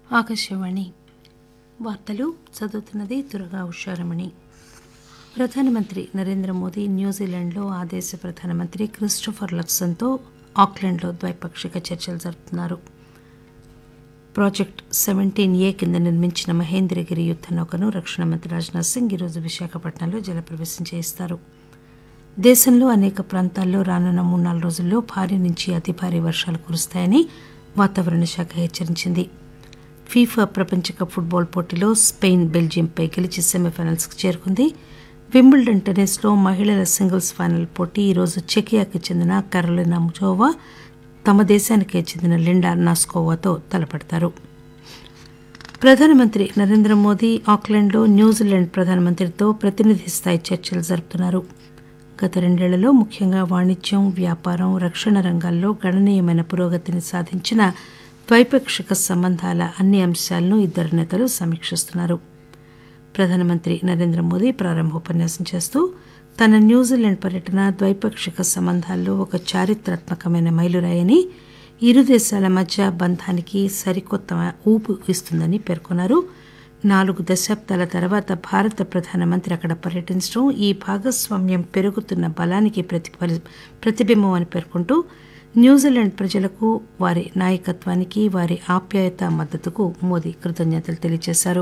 ఆకాశవాణి వార్తలు చదువుతున్నది దుర్గా ఉషారమణి ప్రధానమంత్రి నరేంద్ర మోదీ న్యూజిలాండ్లో ఆ దేశ ప్రధానమంత్రి క్రిస్టోఫర్ లక్సన్తో ఆక్లాండ్లో ద్వైపాక్షిక చర్చలు జరుపుతున్నారు ప్రాజెక్ట్ సెవెంటీన్ ఏ కింద నిర్మించిన మహేంద్రగిరి యుద్ద నౌకను రక్షణ మంత్రి రాజ్నాథ్ సింగ్ ఈరోజు విశాఖపట్నంలో జలప్రవేశం చేయిస్తారు దేశంలో అనేక ప్రాంతాల్లో రానున్న మూడు నాలుగు రోజుల్లో భారీ నుంచి అతి భారీ వర్షాలు కురుస్తాయని వాతావరణ శాఖ హెచ్చరించింది ఫీఫా ప్రపంచ కప్ ఫుట్బాల్ పోటీలో స్పెయిన్ బెల్జియంపై గెలిచి సెమీఫైనల్స్కు చేరుకుంది వింబుల్డన్ టెన్నిస్లో మహిళల సింగిల్స్ ఫైనల్ పోటీ ఈరోజు చెకియాకి చెందిన కరోలినా ముజోవా తమ దేశానికే చెందిన లిండా నాస్కోవాతో తలపడతారు ప్రధానమంత్రి నరేంద్ర మోదీ ఆక్లాండ్లో న్యూజిలాండ్ ప్రధానమంత్రితో ప్రతినిధి స్థాయి చర్చలు జరుపుతున్నారు గత రెండేళ్లలో ముఖ్యంగా వాణిజ్యం వ్యాపారం రక్షణ రంగాల్లో గణనీయమైన పురోగతిని సాధించిన ద్వైపాక్షిక సంబంధాల అన్ని అంశాలను ఇద్దరు నేతలు సమీక్షిస్తున్నారు ప్రధానమంత్రి నరేంద్ర మోదీ ప్రారంభోపన్యాసం చేస్తూ తన న్యూజిలాండ్ పర్యటన ద్వైపాక్షిక సంబంధాల్లో ఒక చారిత్రాత్మకమైన మైలురాయని ఇరు దేశాల మధ్య బంధానికి సరికొత్త ఊపు ఇస్తుందని పేర్కొన్నారు నాలుగు దశాబ్దాల తర్వాత భారత ప్రధానమంత్రి అక్కడ పర్యటించడం ఈ భాగస్వామ్యం పెరుగుతున్న బలానికి ప్రతిఫలి ప్రతిబింబం అని పేర్కొంటూ న్యూజిలాండ్ ప్రజలకు వారి నాయకత్వానికి వారి ఆప్యాయత మద్దతుకు మోదీ కృతజ్ఞతలు తెలియజేశారు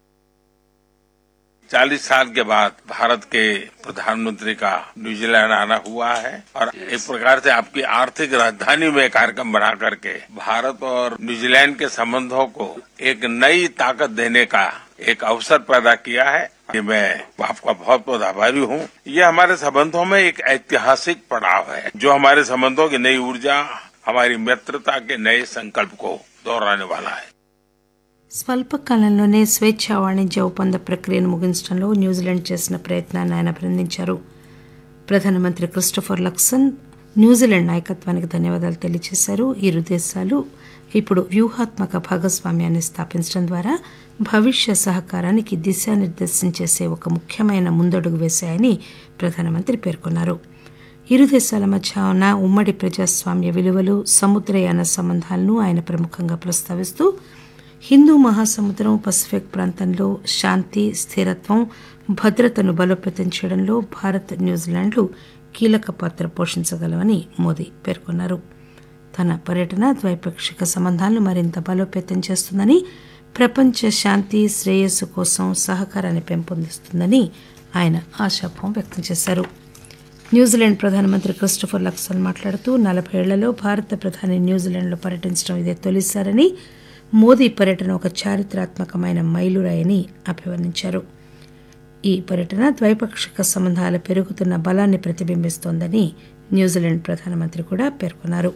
चालीस साल के बाद भारत के प्रधानमंत्री का न्यूजीलैंड आना हुआ है और एक प्रकार से आपकी आर्थिक राजधानी में कार्यक्रम बना करके भारत और न्यूजीलैंड के संबंधों को एक नई ताकत देने का एक अवसर पैदा किया है ये मैं आपका बहुत बहुत आभारी हूँ ये हमारे संबंधों में एक ऐतिहासिक पड़ाव है जो हमारे संबंधों की नई ऊर्जा हमारी मित्रता के नए संकल्प को दोहराने वाला है స్వల్పకాలంలోనే స్వేచ్ఛా వాణిజ్య ఒప్పంద ప్రక్రియను ముగించడంలో న్యూజిలాండ్ చేసిన ప్రయత్నాన్ని ఆయన అభినందించారు ప్రధానమంత్రి క్రిస్టోఫర్ లక్సన్ న్యూజిలాండ్ నాయకత్వానికి ధన్యవాదాలు తెలియజేశారు ఇరు దేశాలు ఇప్పుడు వ్యూహాత్మక భాగస్వామ్యాన్ని స్థాపించడం ద్వారా భవిష్య సహకారానికి దిశానిర్దేశం చేసే ఒక ముఖ్యమైన ముందడుగు వేశాయని ప్రధానమంత్రి పేర్కొన్నారు ఇరు దేశాల మధ్య ఉన్న ఉమ్మడి ప్రజాస్వామ్య విలువలు సముద్రయాన సంబంధాలను ఆయన ప్రముఖంగా ప్రస్తావిస్తూ హిందూ మహాసముద్రం పసిఫిక్ ప్రాంతంలో శాంతి స్థిరత్వం భద్రతను బలోపేతం చేయడంలో భారత్ న్యూజిలాండ్లు కీలక పాత్ర పోషించగలవని మోదీ పేర్కొన్నారు తన పర్యటన ద్వైపాక్షిక సంబంధాలను మరింత బలోపేతం చేస్తుందని ప్రపంచ శాంతి శ్రేయస్సు కోసం సహకారాన్ని పెంపొందిస్తుందని ఆయన ఆశాభావం వ్యక్తం చేశారు న్యూజిలాండ్ ప్రధానమంత్రి క్రిస్టోఫర్ లక్సన్ మాట్లాడుతూ నలభై ఏళ్లలో భారత ప్రధాని న్యూజిలాండ్లో పర్యటించడం ఇదే తొలిసారని మోదీ పర్యటన ఒక చారిత్రాత్మకమైన మైలురాయని అభివర్ణించారు ఈ పర్యటన ద్వైపాక్షిక సంబంధాల పెరుగుతున్న బలాన్ని ప్రతిబింబిస్తోందని న్యూజిలాండ్ ప్రధానమంత్రి కూడా పేర్కొన్నారు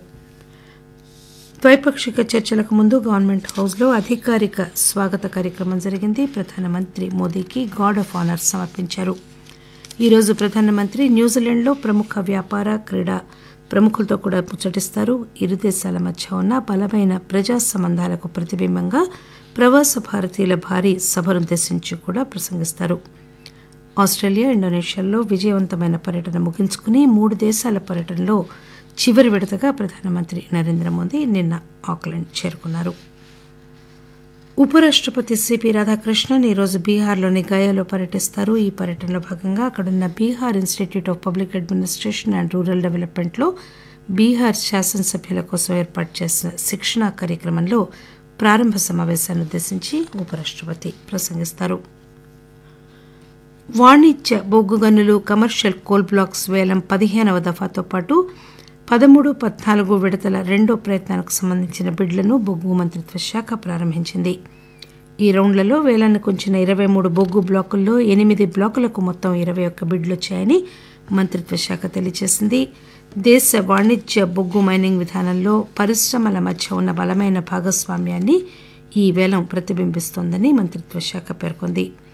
ద్వైపాక్షిక చర్చలకు ముందు గవర్నమెంట్ హౌస్లో అధికారిక స్వాగత కార్యక్రమం జరిగింది ప్రధానమంత్రి మోదీకి గార్డ్ ఆఫ్ ఆనర్ సమర్పించారు ఈరోజు ప్రధానమంత్రి న్యూజిలాండ్లో ప్రముఖ వ్యాపార క్రీడా ప్రముఖులతో కూడా ముచ్చటిస్తారు ఇరు దేశాల మధ్య ఉన్న బలమైన ప్రజా సంబంధాలకు ప్రతిబింబంగా ప్రవాస భారతీయుల భారీ సభనుద్దేశించి కూడా ప్రసంగిస్తారు ఆస్ట్రేలియా ఇండోనేషియాల్లో విజయవంతమైన పర్యటన ముగించుకుని మూడు దేశాల పర్యటనలో చివరి విడతగా ప్రధానమంత్రి నరేంద్ర మోదీ నిన్న ఆక్లాండ్ చేరుకున్నారు ఉపరాష్టపతి సిపి రాధాకృష్ణన్ ఈరోజు బీహార్లోని గయాలో పర్యటిస్తారు ఈ పర్యటనలో భాగంగా అక్కడున్న Bihar institute of public administration and rural డెవలప్మెంట్లో బీహార్ శాసనసభ్యుల కోసం ఏర్పాటు చేసిన శిక్షణా కార్యక్రమంలో ప్రారంభ సమావేశాన్ని ఉద్దేశించి ఉపరాష్టపతి ప్రసంగిస్తారు వాణిజ్య బొగ్గు గనులు కమర్షియల్ కోల్ బ్లాక్స్ వేలం పదిహేనవ దఫాతో పాటు పదమూడు పద్నాలుగు విడతల రెండో ప్రయత్నానికి సంబంధించిన బిడ్లను బొగ్గు మంత్రిత్వ శాఖ ప్రారంభించింది ఈ రౌండ్లలో వేలానికి ఉంచిన ఇరవై మూడు బొగ్గు బ్లాకుల్లో ఎనిమిది బ్లాకులకు మొత్తం ఇరవై ఒక్క బిడ్లు వచ్చాయని మంత్రిత్వ శాఖ తెలియజేసింది దేశ వాణిజ్య బొగ్గు మైనింగ్ విధానంలో పరిశ్రమల మధ్య ఉన్న బలమైన భాగస్వామ్యాన్ని ఈ వేలం ప్రతిబింబిస్తోందని మంత్రిత్వ శాఖ పేర్కొంది